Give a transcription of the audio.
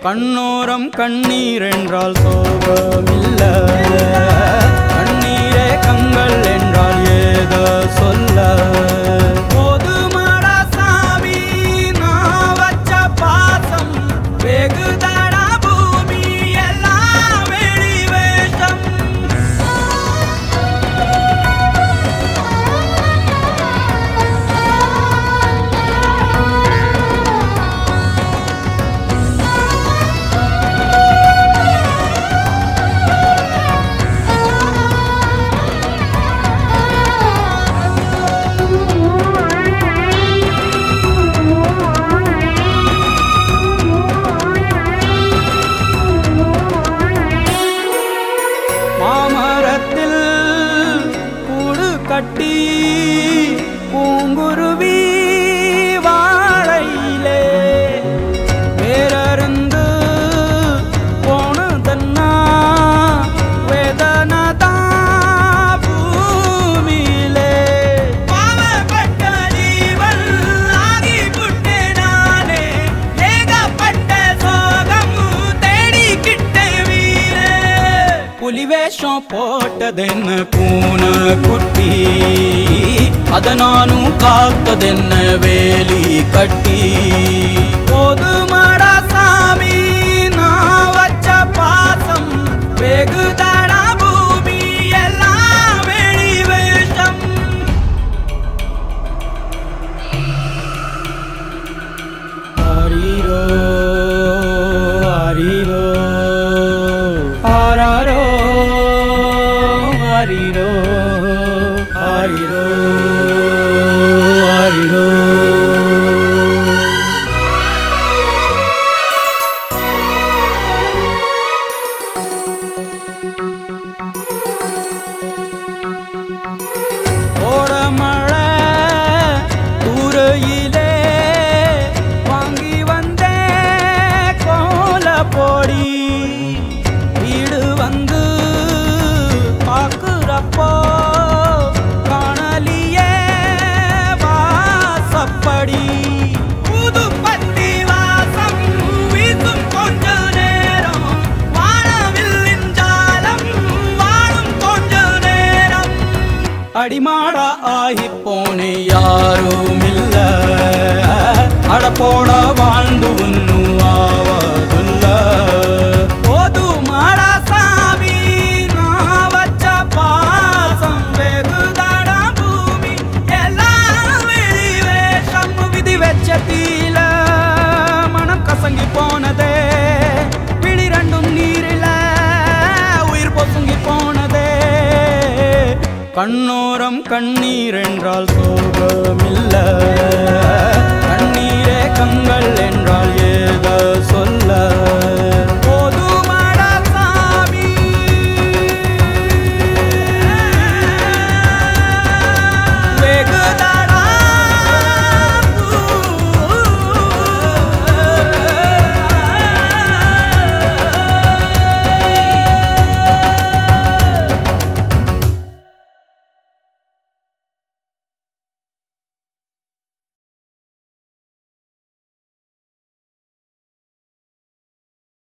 கண்ணோரம் கண்ணீர் என்றால் சோகமில்ல கண்ணீரே கங்கள் என்றால் ஏதோ சொல்ல போதுமடா சாமி நான் வச்ச பாசம் வெகுதடா பூமி எல்லாம் வெளி வேஷம் மாமரத்தில் கூடு கட்டி பூங்குருவி வாழையிலே வேறருந்து போனதன்னா வேதனதா பூமியிலே பாவப்பட்ட ஜீவன் ஆகிப்புட்டே நானே ஏகப்பட்ட சோகம் தேடிக்கிட்டே வீரே புலி வேஷம் போட்டதென்ன பூனை குட்டி அத நானும் காத்ததென்ன வேலி கட்டி போதுமடா சாமி நான் வச்ச பாசம் வெகுதடா பூமி எல்லாம் வெளி வேஷம் ஆரீரோ ஆரீரோ ஆராரோ ஆரீரோ ஆரீரோ ஆரீரோ ஓடமழை தூரையிலே வாங்கி வந்தே கோல போடி வீடு வந்து பார்க்குறப்போ காணலியே வாசப்படி புது பத்தி வாசம் வீசும் கொஞ்ச நேரம் வானவில்லின் ஜாலம் வாழும் கொஞ்ச நேரம் அடிமாடா ஆகி போனே யாரும் இல்ல அடப்போட வாழ்ந்து ஒன்னும் ஆவதில்ல போதுமாடா சாமி நான் வச்ச பாசம் வெகுதடா பூமி எல்லாம் வெளி வேஷம் விதி வச்ச தீல மனம் கசங்கி போனதே விழி ரெண்டும் நீரில உயிர் பொசுங்கி போனதே கண்ணோரம் கண்ணீர் என்றால் சோகமில்ல கண்ணீரே கங்கள் என்றால் ஏதோ